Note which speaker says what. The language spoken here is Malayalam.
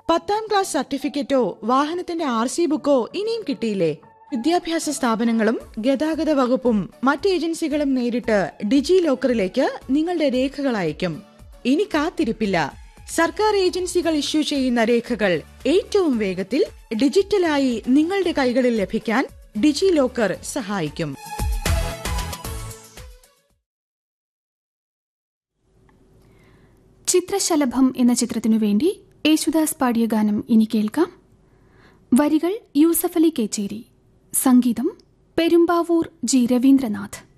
Speaker 1: പത്താം ക്ലാസ് സർട്ടിഫിക്കറ്റോ വാഹനത്തിന്റെ ആർ സി ബുക്കോ ഇനിയും കിട്ടിയില്ലേ വിദ്യാഭ്യാസ സ്ഥാപനങ്ങളും ഗതാഗത വകുപ്പും മറ്റ് ഏജൻസികളും നേരിട്ട് ഡിജി ലോക്കറിലേക്ക് നിങ്ങളുടെ രേഖകൾ അയക്കും ഇനി കാത്തിരിപ്പില്ല സർക്കാർ ഏജൻസികൾ ഇഷ്യൂ ചെയ്യുന്ന രേഖകൾ ഏറ്റവും വേഗത്തിൽ ഡിജിറ്റലായി നിങ്ങളുടെ കൈകളിൽ ലഭിക്കാൻ ഡിജി ലോക്കർ സഹായിക്കും
Speaker 2: ചിത്രശലഭം എന്ന ചിത്രത്തിനു വേണ്ടി യേശുദാസ് പാടിയ ഗാനം ഇനി കേൾക്കാം വരികൾ യൂസഫലി കേച്ചേരി സംഗീതം പെരുമ്പാവൂർ ജി രവീന്ദ്രനാഥ്